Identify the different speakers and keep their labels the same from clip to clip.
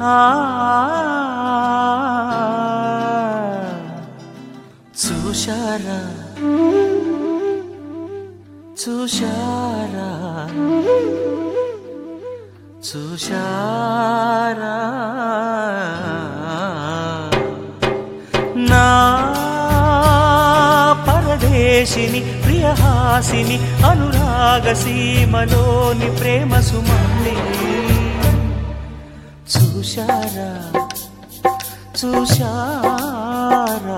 Speaker 1: ఆ చూశారా చూశారా చూశారా నా పరదేశిని ప్రియహాసిని అనురాగ సీమలోని ప్రేమ సుమల్లి చూశారా చూశారా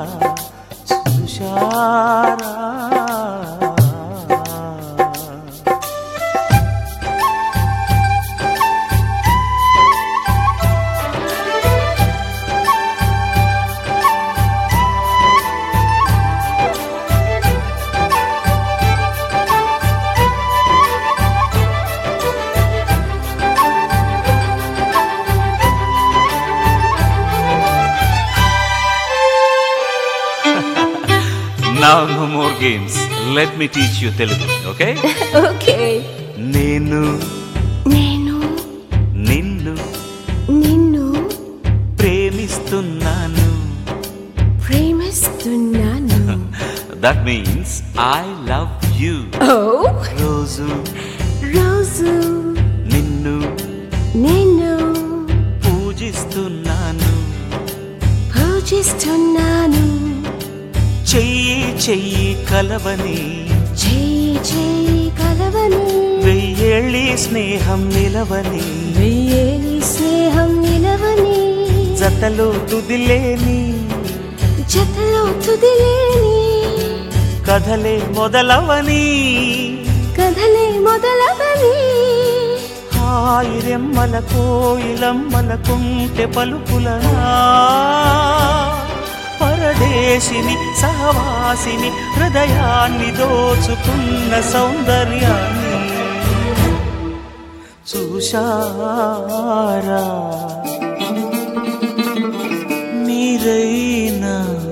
Speaker 1: చూశారా Now no more games. Let me teach you Telugu, okay?
Speaker 2: Okay
Speaker 1: నేను
Speaker 2: నేను
Speaker 1: నిన్ను
Speaker 2: నిన్ను
Speaker 1: ప్రేమిస్తున్నాను
Speaker 2: ప్రేమిస్తున్నాను
Speaker 1: that means I love you
Speaker 2: ఓ
Speaker 1: రోజు
Speaker 2: రోజు
Speaker 1: నిన్ను
Speaker 2: నేను
Speaker 1: పూజిస్తున్నాను
Speaker 2: పూజిస్తున్నాను
Speaker 1: చెయ్యి చెయ్యి కలవని
Speaker 2: చేయి చేయి కలవని
Speaker 1: వెయ్యేళ్ళి స్నేహం నిలవని
Speaker 2: వెయ్యేలి స్నేహం నిలవని
Speaker 1: జతలో తుదిలేని
Speaker 2: జతలో తుదిలేని
Speaker 1: కథలే మొదలవని
Speaker 2: కథలే మొదలవని
Speaker 1: హాయి రెమ్మల కోయిలమ్మల కుంటె పలుకులనా పరదేశిని సహవాసిని హృదయాన్ని దోచుకున్న సౌందర్యాన్ని చూశారా మీరైనా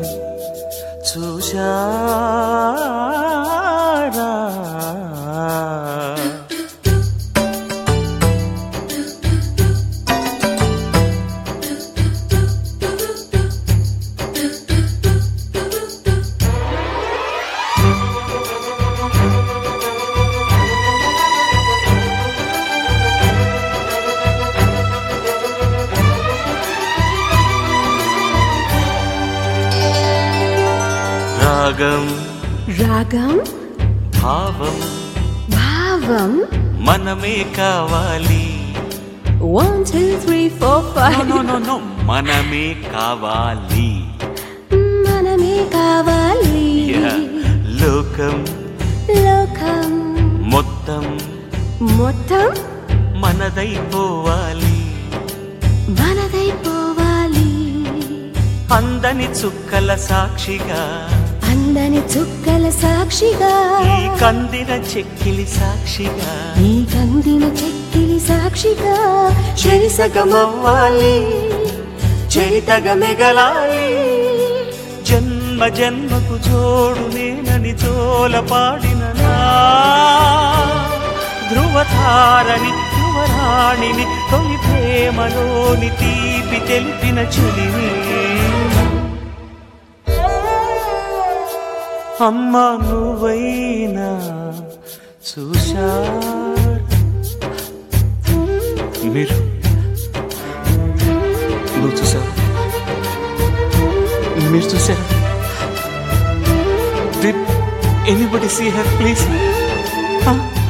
Speaker 1: చూశారా రాగం
Speaker 2: రాగం
Speaker 1: భావం
Speaker 2: భావం
Speaker 1: మనమే కావాలి
Speaker 2: one two three four five
Speaker 1: no no no మనమే కావాలి
Speaker 2: మనమే కావాలి
Speaker 1: Yeah. లోకం
Speaker 2: లోకం
Speaker 1: మొత్తం
Speaker 2: మొత్తం
Speaker 1: మనదైపోవాలి
Speaker 2: మనదైపోవాలి
Speaker 1: అందని చుక్కల సాక్షిగా
Speaker 2: అందని చుక్కల సాక్షిగా
Speaker 1: ఈ కందిన చెక్కిలి సాక్షిగా
Speaker 2: ఈ కందిన చెక్కిలి సాక్షిగా
Speaker 1: చెరిసగమవ్వాలి చరితగ మెగలాలి జన్మ జన్మకు జోడు నేనని జోల పాడిన నా ధ్రువతారని ధ్రువరాణిని తొలి ప్రేమలోని తీపి తెలిపిన చెలిని అమ్మ నువ్వైనా చూశా మీరు నువ్వు చూసావు మీరు చూసారా Did anybody see her, please? Huh?